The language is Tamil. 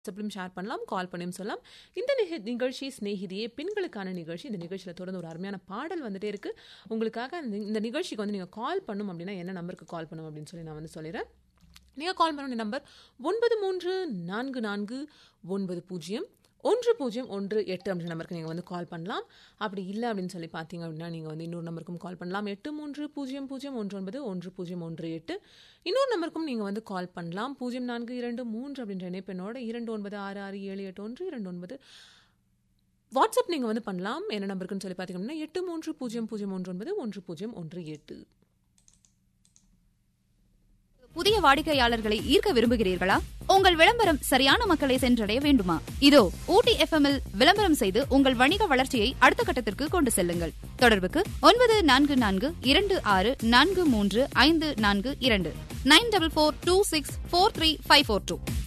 வாட்ஸ்அப்லையும் ஷேர் பண்ணலாம் கால் பண்ணியும் சொல்லலாம் இந்த நிக நிகழ்ச்சி ஸ்நேகிதியே பெண்களுக்கான நிகழ்ச்சி இந்த நிகழ்ச்சியில் தொடர்ந்து ஒரு அருமையான பாடல் வந்துட்டே இருக்கு உங்களுக்காக இந்த- இந்த நிகழ்ச்சிக்கு வந்து நீங்கள் கால் பண்ணும் அப்படின்னா என்ன நம்பருக்கு கால் பண்ணும் அப்படின்னு சொல்லி நான் வந்து சொல்லிடுறேன் நீங்கள் கால் பண்ண வேண்டிய நம்பர் ஒன்பது மூன்று நான்கு நான்கு ஒன்பது பூஜ்ஜியம் ஒன்று பூஜ்ஜியம் ஒன்று எட்டு அப்படின்ற நம்பருக்கு நீங்கள் வந்து கால் பண்ணலாம் அப்படி இல்லை அப்படின்னு சொல்லி பார்த்தீங்க அப்படின்னா நீங்கள் வந்து இன்னொரு நம்பருக்கும் கால் பண்ணலாம் எட்டு மூன்று பூஜ்ஜியம் பூஜ்ஜியம் ஒன்று ஒன்பது ஒன்று பூஜ்ஜியம் ஒன்று எட்டு இன்னொரு நம்பருக்கும் நீங்கள் வந்து கால் பண்ணலாம் பூஜ்ஜியம் நான்கு இரண்டு மூன்று அப்படின்ற இணைப்பெண்ணோட இரண்டு ஒன்பது ஆறு ஆறு ஏழு எட்டு ஒன்று இரண்டு ஒன்பது வாட்ஸ்அப் நீங்கள் வந்து பண்ணலாம் என்ன நம்பருக்குன்னு சொல்லி பார்த்தீங்க அப்படின்னா எட்டு மூன்று பூஜ்ஜியம் பூஜ்ஜியம் ஒன்று ஒன்பது ஒன்று பூஜ்ஜியம் ஒன்று எட்டு புதிய வாடிக்கையாளர்களை ஈர்க்க விரும்புகிறீர்களா உங்கள் விளம்பரம் சரியான மக்களை சென்றடைய வேண்டுமா இதோ ஊட்டி எஃப்எம் இல் விளம்பரம் செய்து உங்கள் வணிக வளர்ச்சியை அடுத்த கட்டத்திற்கு கொண்டு செல்லுங்கள் தொடர்புக்கு ஒன்பது நான்கு நான்கு இரண்டு ஆறு நான்கு மூன்று ஐந்து நான்கு இரண்டு nine double four two six four three five four two